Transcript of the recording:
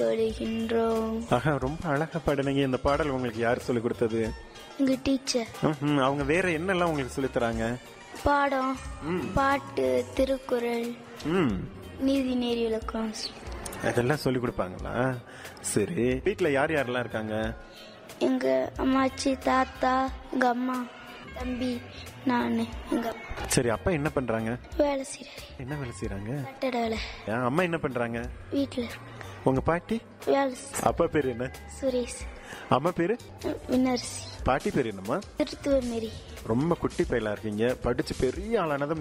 வருகின்றோம் ஆஹா ரொம்ப அழகா பாடுனீங்க இந்த பாடல் உங்களுக்கு யார் சொல்லி கொடுத்தது எங்க டீச்சர் ம்ஹும். அவங்க வேற என்னெல்லாம் உங்களுக்கு சொல்லித் தராங்க பாடம் பாட்டு திருக்குறள் ம் நீதி நேரி விளக்கம் அதெல்லாம் சொல்லி கொடுப்பாங்களா சரி வீட்ல யார் யாரெல்லாம் இருக்காங்க எங்க அம்மாச்சி தாத்தா எங்க அம்மா தம்பி நானு எங்க அப்பா சரி அப்பா என்ன பண்றாங்க வேலை செய்யறாரு என்ன வேலை செய்யறாங்க கட்டட வேலை ஏன் அம்மா என்ன பண்றாங்க வீட்டுல உங்க பாட்டி வேலை செய்- அப்பா பேர் என்ன சுரேஷ் அம்மா பேரு வினர்சி பாட்டி பேர் என்னம்மா திருத்துவ மாரி ரொம்ப குட்டி பையலா இருக்கீங்க படிச்சு பெரிய ஆளானதும்